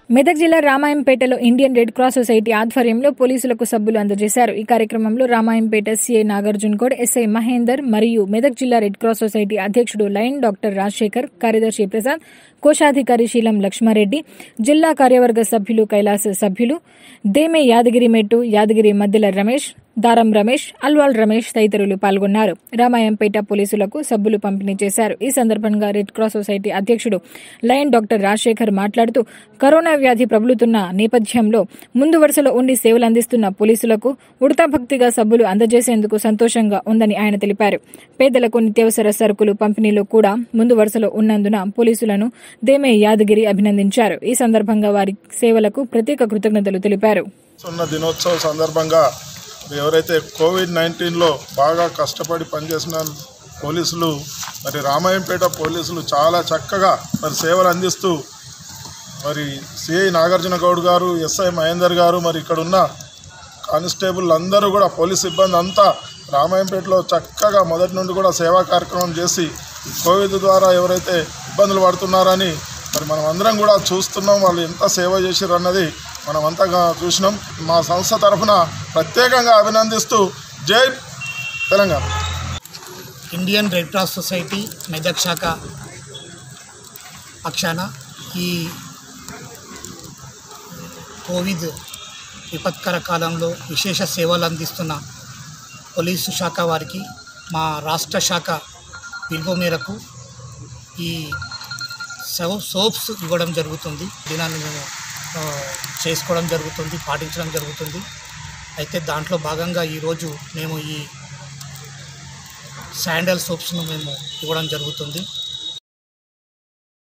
మెదక్ జిల్లా రామాయంపేటలో Indian Red Cross Society ఆధ్వర్యంలో పోలీసులకు సబ్బులు అందజేశారు ఈ కార్యక్రమంలో రామాయంపేట సీఐ నాగార్జున్ గౌడ్ ఎస్ఐ మహేందర్ మరియు మెదక్ జిల్లా రెడ్ క్రాస్ సొసైటీ అధ్యక్షుడు లైన్ డాక్టర్ రాజశేఖర్ కార్యదర్శి ప్రసాద్ కోశాధికారి శీలం లక్ష్మారెడ్డి జిల్లా కార్యవర్గ సభ్యులు కైలాస సభ్యులు దేమే యాదగిరి మెట్టు యాదగిరి మద్దెల రమేష్ దారం రమేష్ అల్వాల్ రమేష్ తదితరులు పాల్గొన్నారు రామాయంపేట పోలీసులకు సబ్బులు పంపిణీ చేశారు ఈ సందర్భంగా రెడ్ క్రాస్ సొసైటీ అధ్యక్షుడు లయన్ డాక్టర్ రాజశేఖర్ మాట్లాడుతూ కరోనా వ్యాధి ప్రబలుతున్న నేపథ్యంలో ముందు వరుసలో ఉండి సేవలు అందిస్తున్న పోలీసులకు ఉడతాభక్తిగా సబ్బులు అందజేసేందుకు సంతోషంగా ఉందని ఆయన తెలిపారు పేదలకు నిత్యావసర సరుకులు పంపిణీలో కూడా ముందు వరుసలో ఉన్నందున పోలీసులను దేమే యాదగిరి అభినందించారు ఈ సందర్భంగా వారి సేవలకు ప్రత్యేక కృతజ్ఞతలు తెలిపారు ఉన్న దినోత్సవ సందర్భంగా ఎవరైతే కోవిడ్ నైన్టీన్లో బాగా కష్టపడి పనిచేసిన పోలీసులు మరి రామాయంపేట పోలీసులు చాలా చక్కగా మరి సేవలు అందిస్తూ మరి సిఐ నాగార్జున గౌడ్ గారు ఎస్ఐ మహేందర్ గారు మరి ఇక్కడ ఉన్న కానిస్టేబుల్ అందరూ కూడా పోలీస్ సిబ్బంది అంతా రామాయంపేటలో చక్కగా మొదటి నుండి కూడా సేవా కార్యక్రమం చేసి కోవిడ్ ద్వారా ఎవరైతే ఇబ్బందులు పడుతున్నారని మరి మనం అందరం కూడా చూస్తున్నాం వాళ్ళు ఎంత సేవ చేశారు అన్నది మనం అంతగా చూసినాం మా సంస్థ తరఫున ప్రత్యేకంగా అభినందిస్తూ Jai Telangana Indian Red Cross Society Medak శాఖ పక్షాన ఈ కోవిడ్ విపత్కర కాలంలో విశేష సేవలు అందిస్తున్న పోలీసు శాఖ వారికి మా రాష్ట్ర శాఖ పిలుపు మేరకు ఈ సో సోప్స్ ఇవ్వడం జరుగుతుంది దినాన్ని మేము ఆ, చేసుకోవడం జరుగుతుంది పాటించడం జరుగుతుంది అయితే దాంట్లో భాగంగా ఈరోజు మేము ఈ శాండల్ సోప్స్ను మేము ఇవ్వడం జరుగుతుంది